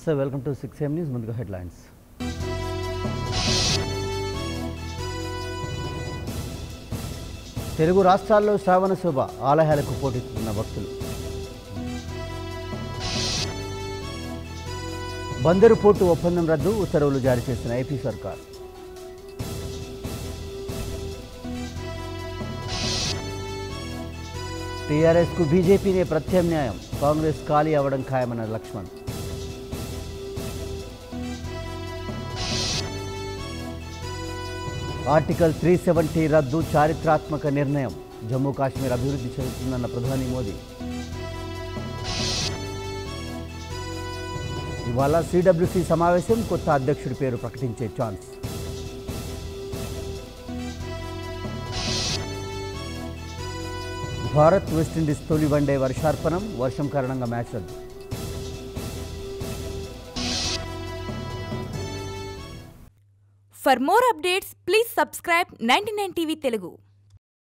నమస్తే welcome to six M news ముందుగా headlines Telugu రాష్ట్రాల్లో శ్రావణ శోభ ఆలయాలకు పోటెత్తుతున్న భక్తులు బందరు పోర్టు ఒప్పందం రద్దు ఉత్తర్వులు జారీ చేసిన ఏపీ సర్కార్ టీఆర్ఎస్కు బీజేపీనే ప్రత్యామ్నాయం కాంగ్రెస్ ఖాళీ అవ్వడం ఖాయమన్న లక్ష్మణ్ ఆర్టికల్ త్రీ సెవెంటీ రద్దు చారిత్రాత్మక నిర్ణయం జమ్మూ కాశ్మీర్ అభివృద్ధి చెందుతుందన్న ప్రధాని మోదీ ఇవాళ సిడబ్ల్యూసి సమావేశం కొత్త అధ్యక్షుడి పేరు ప్రకటించే ఛాన్స్ భారత్ వెస్టిండీస్ తొలి వన్డే వర్షార్పణం వర్షం కారణంగా మ్యాచ్ రద్దు For more updates, please subscribe 99 TV Telugu.